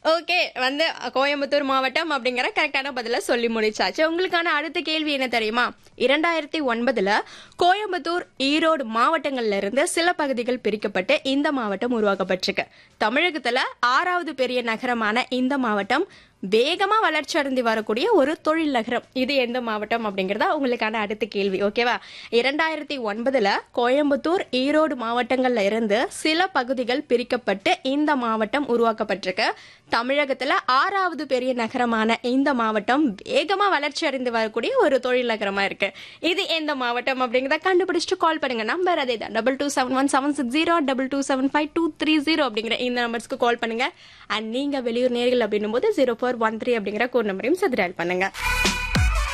okay வந்து கோயம்புத்தூர் மாவட்டம் அப்படிங்கிற கரெக்டான பதில சொல்லி முடிச்சாச்சு உங்களுக்கான அடுத்த கேள்வி என்ன தெரியுமா இரண்டாயிரத்தி ஒன்பதுல கோயம்புத்தூர் ஈரோடு மாவட்டங்கள்ல இருந்து சில பகுதிகள் பிரிக்கப்பட்டு இந்த மாவட்டம் உருவாக்கப்பட்டிருக்கு தமிழகத்துல ஆறாவது பெரிய நகரமான இந்த மாவட்டம் வேகமா வளர்ச்சி அடைந்து வரக்கூடிய ஒரு தொழில் நகரம் இது எந்த மாவட்டம் அப்படிங்கறதா உங்களுக்கான அடுத்த கேள்வி ஓகேவா இரண்டாயிரத்தி ஒன்பதுல கோயம்புத்தூர் ஈரோடு மாவட்டங்கள்ல இருந்து சில பகுதிகள் பிரிக்கப்பட்டு இந்த மாவட்டம் உருவாக்கப்பட்டிருக்கு தமிழகத்துல ஆறாவது பெரிய நகரமான இந்த மாவட்டம் வேகமா வளர்ச்சி அடைந்து வரக்கூடிய ஒரு தொழில் நகரமா இருக்கு இது எந்த மாவட்டம் அப்படிங்கறத கண்டுபிடிச்சிட்டு கால் பண்ணுங்க நம்பர் அதே தான் double two seven one seven six zero double two seven five two three zero அப்படிங்கிற இந்த நம்பர்ஸ்க்கு கால் பண்ணுங்க அண்ட் நீங்க வெளியூர் நேர்கள் அப்படின்னும் போது ஜீரோ ஃபோர் ஒன் த்ரீ அப்படிங்கிற கோட் நம்பரையும் சதுரால் பண்ணுங்க